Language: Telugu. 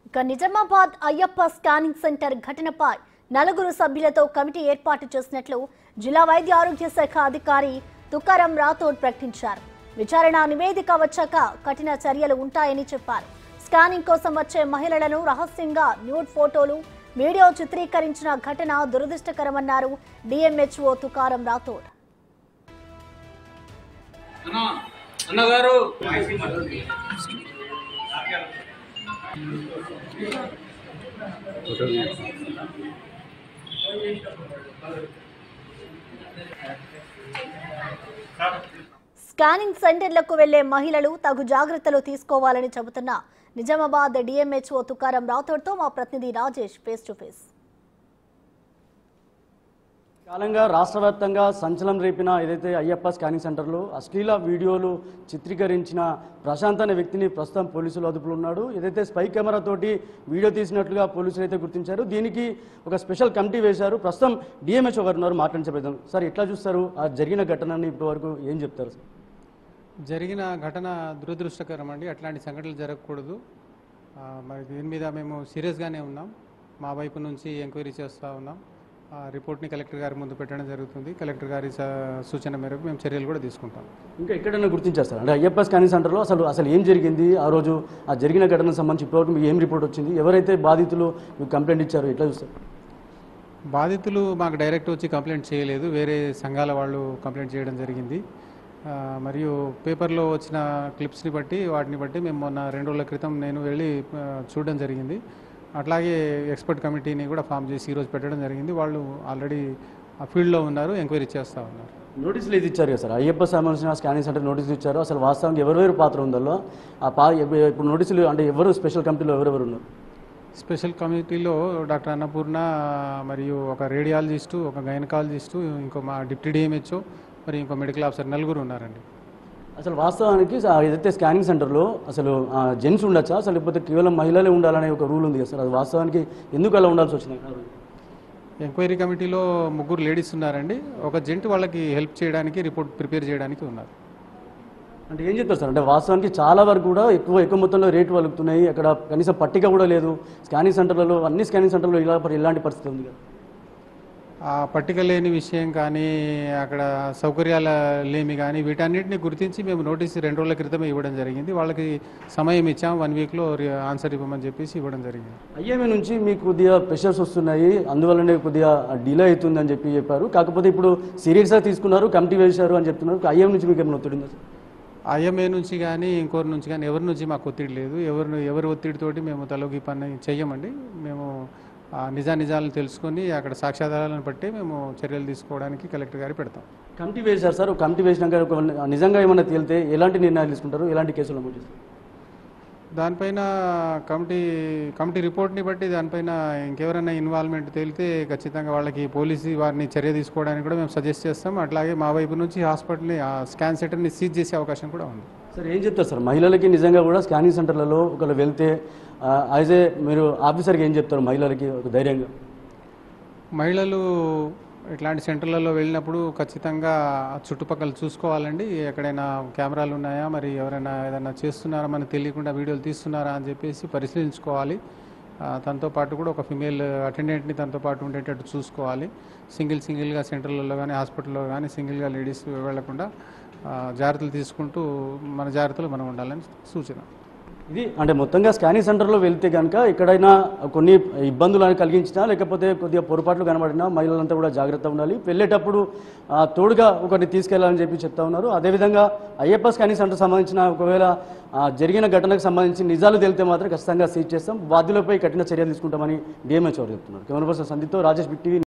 ఇక నిజామాబాద్ అయ్యప్ప స్కానింగ్ సెంటర్ ఘటనపై నలుగురు సభ్యులతో కమిటీ ఏర్పాటు చేసినట్లు జిల్లా వైద్య ఆరోగ్య శాఖ అధికారి తుకారం రాథోడ్ ప్రకటించారు విచారణ నివేదిక వచ్చాక కఠిన చర్యలు ఉంటాయని చెప్పారు స్కానింగ్ కోసం వచ్చే మహిళలను రహస్యంగా న్యూడ్ ఫోటోలు వీడియో చిత్రీకరించిన ఘటన దురదృష్టకరమన్నారు డిఎంహెచ్ఓ తుకారం రాథోడ్ అన్న అన్నగారు స్కానింగ్ సెంటర్లకు వెళ్లే మహిళలు తగు జాగ్రత్తలు తీసుకోవాలని చెబుతున్న నిజామాబాద్ డిఎంహెచ్ఓ తుకారం రాథోడ్తో మా ప్రతినిధి రాజేష్ ఫేస్ టు ఫేస్ కాలంగా రాష్ట్ర వ్యాప్తంగా సంచలనం రేపిన ఏదైతే అయ్యప్ప స్కానింగ్ సెంటర్లో అశ్లీల వీడియోలు చిత్రీకరించిన ప్రశాంత్ అనే వ్యక్తిని ప్రస్తుతం పోలీసులు అదుపులో ఉన్నాడు ఏదైతే స్పై కెమెరా తోటి వీడియో తీసినట్లుగా పోలీసులు అయితే గుర్తించారు దీనికి ఒక స్పెషల్ కమిటీ వేశారు ప్రస్తుతం డిఎంహెచ్ఓ గారు ఉన్నారు మాట్లాడించబోదాం సార్ ఎట్లా చూస్తారు ఆ జరిగిన ఘటనని ఇప్పటి వరకు ఏం చెప్తారు సార్ జరిగిన ఘటన దురదృష్టకరం అండి అట్లాంటి సంఘటనలు జరగకూడదు ఆ, మరి దీని మీద మేము సీరియస్గానే ఉన్నాం మా వైపు నుంచి ఎంక్వైరీ చేస్తూ ఉన్నాం ఆ రిపోర్ట్ని కలెక్టర్ గారి ముందు పెట్టడం జరుగుతుంది కలెక్టర్ గారి స- సూచన మేరకు మేము చర్యలు కూడా తీసుకుంటాం ఇంకా ఎక్కడైనా గుర్తించారు సార్ అంటే అయ్యప్ప స్కానింగ్ సెంటర్లో అసలు అసలు ఏం జరిగింది ఆ రోజు ఆ జరిగిన ఘటనకు సంబంధించి ఇప్పటివరకు మీకు ఏం రిపోర్ట్ వచ్చింది ఎవరైతే బాధితులు మీకు కంప్లైంట్ ఇచ్చారో ఎట్లా చూస్తారు బాధితులు మాకు డైరెక్ట్ వచ్చి కంప్లైంట్ చేయలేదు వేరే సంఘాల వాళ్ళు కంప్లైంట్ చేయడం జరిగింది ఆ, మరియు పేపర్లో వచ్చిన క్లిప్స్ని బట్టి వాటిని బట్టి మేము మొన్న రెండు రోజుల క్రితం నేను వెళ్ళి ఆ, చూడడం జరిగింది అట్లాగే ఎక్స్పర్ట్ కమిటీని కూడా ఫామ్ చేసి ఈరోజు పెట్టడం జరిగింది వాళ్ళు ఆల్రెడీ ఆ ఫీల్డ్లో ఉన్నారు ఎంక్వైరీ చేస్తూ ఉన్నారు నోటీసులు ఏది ఇచ్చారు కదా సార్ అయ్యప్ప సంబంధించిన స్కానింగ్ సెంటర్ నోటీసులు ఇచ్చారు అసలు వాస్తవానికి ఎవరెవరు పాత్ర ఉందో ఆ పా ఇప్పుడు నోటీసులు అంటే ఎవరు స్పెషల్ కమిటీలో ఎవరెవరు ఉన్నారు స్పెషల్ కమిటీలో డాక్టర్ అన్నపూర్ణ మరియు ఒక రేడియాలజిస్టు ఒక గైనకాలజిస్టు ఇంకో మా డిప్యూటీ డిఎంహెచ్ఓ మరి ఇంకో మెడికల్ ఆఫీసర్ నలుగురు ఉన్నారండి అసలు వాస్తవానికి ఆ ఏదైతే స్కానింగ్ సెంటర్లో అసలు జెంట్స్ ఉండొచ్చా అసలు లేకపోతే కేవలం మహిళలే ఉండాలనే ఒక రూల్ ఉంది కదా సార్ అది వాస్తవానికి ఎందుకు అలా ఉండాల్సి వచ్చింది ఎంక్వైరీ కమిటీలో ముగ్గురు లేడీస్ ఉన్నారండి ఒక జెంట్ వాళ్ళకి హెల్ప్ చేయడానికి రిపోర్ట్ ప్రిపేర్ చేయడానికి ఉన్నారు అంటే ఏం చెప్తారు సార్ అంటే వాస్తవానికి చాలా వరకు కూడా ఎక్కువ ఎక్కువ మొత్తంలో రేటు వలుకుతున్నాయి అక్కడ కనీసం పట్టిక కూడా లేదు స్కానింగ్ సెంటర్లలో అన్ని స్కానింగ్ సెంటర్లో ఇలా ఇలాంటి పరిస్థితి ఉంది కదా ఆ పట్టిక లేని విషయం కానీ అక్కడ సౌకర్యాల లేమి కానీ వీటన్నిటిని గుర్తించి మేము నోటీస్ రెండు రోజుల క్రితమే ఇవ్వడం జరిగింది వాళ్ళకి సమయం ఇచ్చాం వన్ వీక్లో ఆన్సర్ ఇవ్వమని చెప్పేసి ఇవ్వడం జరిగింది ఐఎంఏ నుంచి మీకు కొద్దిగా ప్రెషర్స్ వస్తున్నాయి అందువల్లనే కొద్దిగా డిలే అవుతుందని చెప్పి చెప్పారు కాకపోతే ఇప్పుడు సీరియస్గా తీసుకున్నారు కమిటీ వేశారు అని చెప్తున్నారు ఐఎం నుంచి మీకు ఏమైనా ఒత్తిడి ఉందా సార్? ఐఎంఏ నుంచి కానీ ఇంకోరి నుంచి కానీ ఎవరి నుంచి మాకు ఒత్తిడి లేదు ఎవరు ఎవరి ఒత్తిడితోటి మేము తలొగి పని చెయ్యమండి మేము ఆ నిజా నిజాలను తెలుసుకొని అక్కడ సాక్ష్యాధారాలను బట్టి మేము చర్యలు తీసుకోవడానికి కలెక్టర్ గారి పెడతాం కమిటీ వేశారు సార్ ఒక కమిటీ వేసినాక ఒక నిజంగా ఏమైనా తేలితే ఎలాంటి నిర్ణయాలు తీసుకుంటారు ఎలాంటి కేసులు నమోదు చేస్తారు దానిపైన కమిటీ కమిటీ రిపోర్ట్ని బట్టి దానిపైన ఇంకెవరైనా ఇన్వాల్వ్మెంట్ తేలితే ఖచ్చితంగా వాళ్ళకి పోలీసు వారిని చర్య తీసుకోవడానికి కూడా మేము సజెస్ట్ చేస్తాం అట్లాగే మా వైపు నుంచి హాస్పిటల్ని ఆ స్కాన్ సెంటర్ని సీజ్ చేసే అవకాశం కూడా ఉంది సార్ ఏం చెప్తారు సార్ మహిళలకి నిజంగా కూడా స్కానింగ్ సెంటర్లలో ఒకళ్ళు వెళ్తే యాజ్ ఏ మీరు ఆఫీసర్కి ఏం చెప్తారు మహిళలకి ఒక ధైర్యంగా మహిళలు ఇట్లాంటి సెంటర్లలో వెళ్ళినప్పుడు ఖచ్చితంగా ఆ చుట్టుపక్కల చూసుకోవాలండి ఎక్కడైనా కెమెరాలు ఉన్నాయా మరి ఎవరైనా ఏదైనా చేస్తున్నారా మనకు తెలియకుండా వీడియోలు తీస్తున్నారా అని చెప్పేసి పరిశీలించుకోవాలి ఆ, తనతో పాటు కూడా ఒక ఫిమేల్ అటెండెంట్ని తనతో పాటు ఉండేటట్టు చూసుకోవాలి సింగిల్ సింగిల్గా సెంటర్లలో కానీ హాస్పిటల్లో కానీ సింగిల్గా లేడీస్ వెళ్లకుండా ఆ, జాగ్రత్తలు తీసుకుంటూ మన జాగ్రత్తలు మనం ఉండాలని సూచన ఇది అంటే మొత్తంగా స్కానింగ్ సెంటర్లో వెళ్తే కనుక ఎక్కడైనా కొన్ని ఇబ్బందులు అని కలిగించినా లేకపోతే కొద్దిగా పొరపాట్లు కనబడినా మహిళలంతా కూడా జాగ్రత్త ఉండాలి వెళ్ళేటప్పుడు ఆ, తోడుగా ఒకరిని తీసుకెళ్లాలని చెప్పి చెప్తా ఉన్నారు అదేవిధంగా అయ్యప్ప స్కానింగ్ సెంటర్ సంబంధించిన ఒకవేళ ఆ, జరిగిన ఘటనకు సంబంధించి నిజాలు తెలితే మాత్రం ఖచ్చితంగా సీజ్ చేస్తాం బాధ్యులపై కఠిన చర్యలు తీసుకుంటామని డిఎంహెచ్ వారు చెప్తున్నారు కెమెరా పర్సన్ సందీప్తో రాజేష్ బిగ్ టీవీ